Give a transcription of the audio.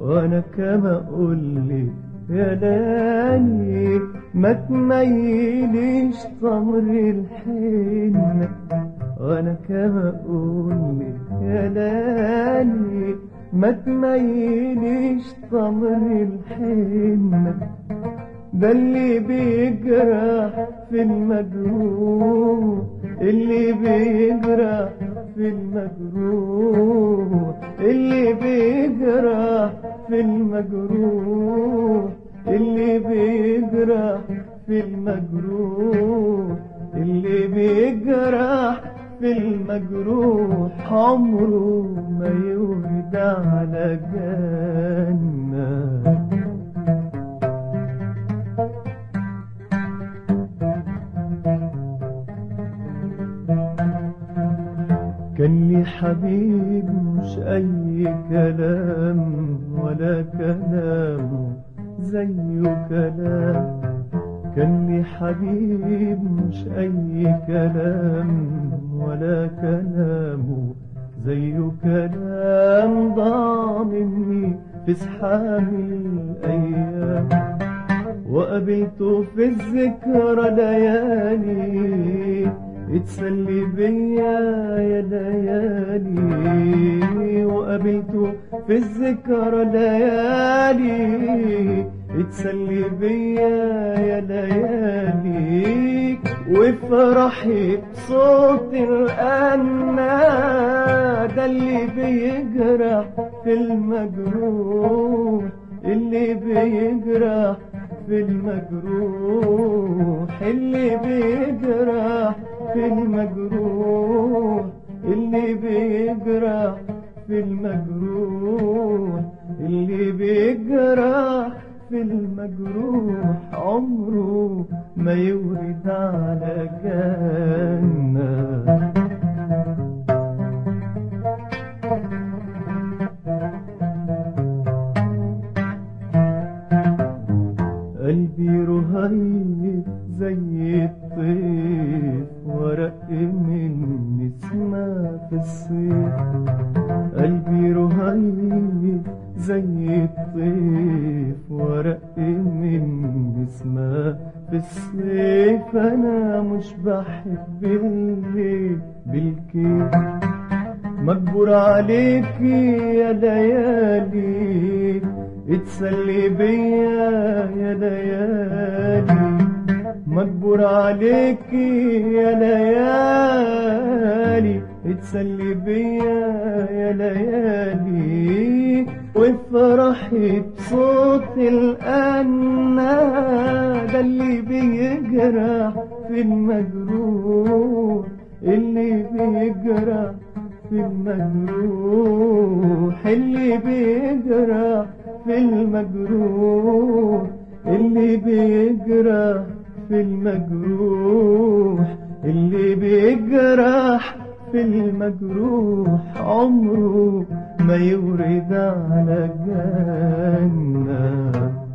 وانا كما اقول لي يا لاني ما تميليش تمر الحنة وانا كما اقول لي يا لاني ما تميليش تمر الحنة ده اللي بيجرح في المجروح اللي بيجرح في المجروح اللي بيجرح في المجروح اللي بيجرح في المجروح اللي بيجرح في المجروح عمره ما يورد على جنة كان لي حبيب مش أي كلام ولا كلام زيه كلام كان لي حبيب مش أي كلام ولا كلام زيه كلام ضاع مني في سحاب الأيام وقابلته في الذكرى ليالي اتسلي بيا يا ليالي وقابلته في الذكرى ليالي اتسلي بيا يا ليالي وافرحي بصوت الأنا ده اللي بيجرح في المجروح اللي بيجرح في المجروح اللي بيجرح في المجروح اللي بيجرح في المجروح اللي بيجرح في المجروح عمره ما يورد على جنة قلبي رهيب زي الطيف ورق من نسمة في الصيف قلبي رهيب زي الطيف ورق من نسمة في الصيف أنا مش بحب الليل بالكيف مجبور عليك يا ليالي اتسلي بيا يا ليالي مجبور عليك يا ليالي اتسلي بيا يا ليالي وافرحي بصوت الأنا ده اللي بيجرح في المجروح اللي بيجرح في المجروح اللي بيجرح في المجروح اللي بيجرح في المجروح اللي بيجرح في المجروح عمره ما يورد على جنة